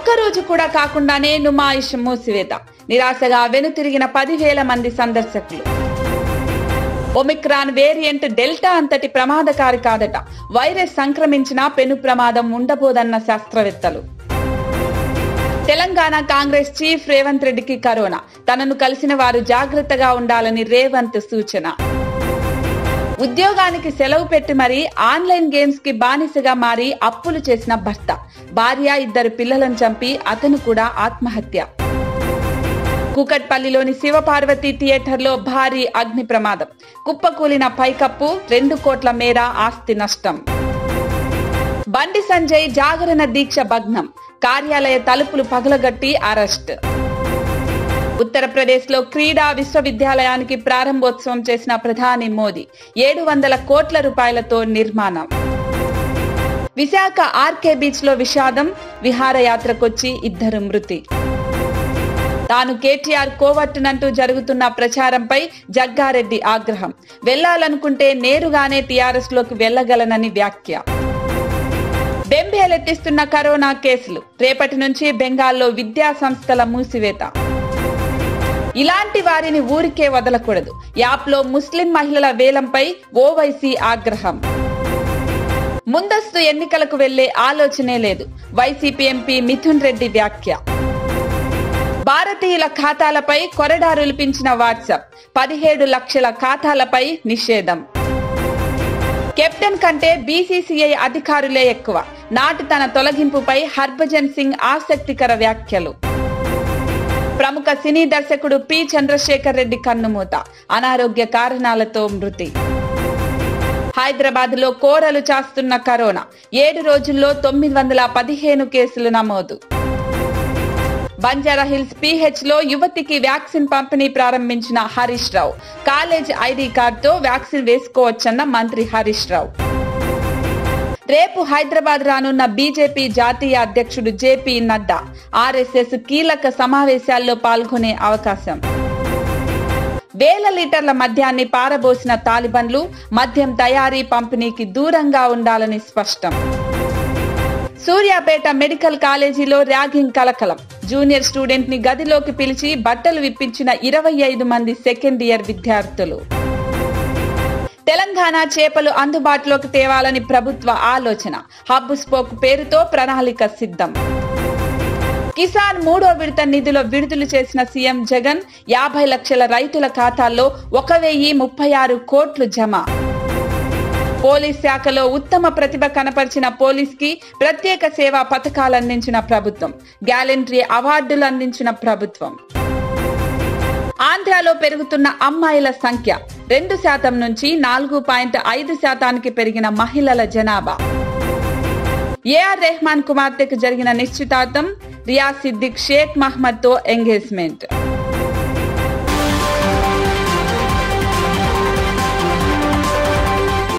ఒక్కరోజు కూడా కాకుండానే నుమాయిష్ మూసివేత నిరాశగా వెనుతిరిగిన పదివేల మంది సందర్శకులు ఒమిక్రాన్ వేరియంట్ డెల్టా అంతటి ప్రమాదకారి కాదట వైరస్ సంక్రమించినా పెను ప్రమాదం ఉండబోదన్న శాస్త్రవేత్తలు తెలంగాణ కాంగ్రెస్ చీఫ్ రేవంత్ రెడ్డికి కరోనా తనను కలిసిన వారు జాగ్రత్తగా ఉండాలని రేవంత్ సూచన ఉద్యోగానికి సెలవు పెట్టి మరీ ఆన్లైన్ గేమ్స్ కి బానిసగా మారి అప్పులు చేసిన భర్త భార్య ఇద్దరు పిల్లలను చంపి అతను కూడా ఆత్మహత్య కూకట్పల్లిలోని శివపార్వతి థియేటర్లో భారీ అగ్ని ప్రమాదం కుప్పకూలిన పైకప్పు రెండు కోట్ల మేర ఆస్తి నష్టం బండి సంజయ్ జాగరణ దీక్ష భగ్నం కార్యాలయ తలుపులు పగలగట్టి అరెస్ట్ ఉత్తరప్రదేశ్ లో క్రీడా విశ్వవిద్యాలయానికి ప్రారంభోత్సవం చేసిన ప్రధాని మోదీ ఏడు వందల కోట్ల రూపాయలతో నిర్మాణం విశాఖ ఆర్కే బీచ్ లో విషాదం విహారయాత్రకొచ్చి ఇద్దరు మృతి తాను కేటీఆర్ కోవట్టునంటూ జరుగుతున్న ప్రచారంపై జగ్గారెడ్డి ఆగ్రహం వెళ్లాలనుకుంటే నేరుగానే టీఆర్ఎస్ లోకి వెళ్లగలనని వ్యాఖ్య బెంబేలెత్తిస్తున్న కరోనా కేసులు రేపటి నుంచి బెంగాల్లో విద్యా సంస్థల మూసివేత ఇలాంటి వారిని ఊరికే వదలకూడదు యాప్ లో ముస్లిం మహిళల వేలంపై ఓవైసీ ఆగ్రహం ముందస్తు ఎన్నికలకు వెళ్లే ఆలోచనే లేదు వైసీపీ ఎంపీ మిథున్ రెడ్డి వ్యాఖ్య భారతీయుల ఖాతాలపై కొరడారులిపించిన వాట్సాప్ పదిహేడు లక్షల ఖాతాలపై నిషేధం కెప్టెన్ కంటే బీసీసీఐ అధికారులే ఎక్కువ నాటి తన తొలగింపుపై హర్భజన్ సింగ్ ఆసక్తికర వ్యాఖ్యలు ప్రముఖ సినీ దర్శకుడు పి చంద్రశేఖర్ రెడ్డి కన్నుమూత అనారోగ్య కారణాలతో మృతి హైదరాబాద్ లో కోరలు చాస్తున్న కరోనా ఏడు రోజుల్లో తొమ్మిది వందల పదిహేను కేసులు నమోదు బంజారా హిల్స్ పిహెచ్ లో యువతికి వ్యాక్సిన్ పంపిణీ ప్రారంభించిన హరీష్ రావు కాలేజ్ ఐడి కార్డుతో వ్యాక్సిన్ వేసుకోవచ్చన్న మంత్రి హరీష్ రావు రేపు హైదరాబాద్ రానున్న బీజేపీ జాతీయ అధ్యక్షుడు జేపీ నడ్డా ఆర్ఎస్ఎస్ కీలక సమావేశాల్లో పాల్గొనే అవకాశం వేల లీటర్ల మద్యాన్ని పారబోసిన తాలిబన్లు మద్యం తయారీ పంపిణీకి దూరంగా ఉండాలని స్పష్టం సూర్యాపేట మెడికల్ కాలేజీలో ర్యాగింగ్ కలకలం జూనియర్ స్టూడెంట్ ని గదిలోకి పిలిచి బట్టలు విప్పించిన ఇరవై ఐదు మంది సెకండ్ ఇయర్ విద్యార్థులు తెలంగాణ చేపలు అందుబాటులోకి తేవాలని ప్రభుత్వ ఆలోచన హబ్ స్పోక్ పేరుతో ప్రణాళిక సిద్ధం కిసాన్ మూడో విడత నిధుల విడుదల చేసిన సీఎం జగన్ యాభై లక్షల రైతుల ఖాతాల్లో ఒక వెయ్యి ముప్పై ఆరు కోట్లు జమ పోలీస్ శాఖలో ఉత్తమ ప్రతిభ కనపరిచిన పోలీస్ కి ప్రత్యేక సేవా పథకాలు అందించిన ప్రభుత్వం గ్యాలెంట్రీ అవార్డులు అందించిన ప్రభుత్వం ఆంధ్రాలో పెరుగుతున్న అమ్మాయిల సంఖ్య రెండు శాతం నుంచి నాలుగు పాయింట్ ఐదు శాతానికి పెరిగిన మహిళల జనాభా ఏఆర్ రెహమాన్ కుమార్తెకు జరిగిన నిశ్చితార్థం రియా సిద్దిక్ షేక్ మహ్మద్ తో ఎంగేజ్మెంట్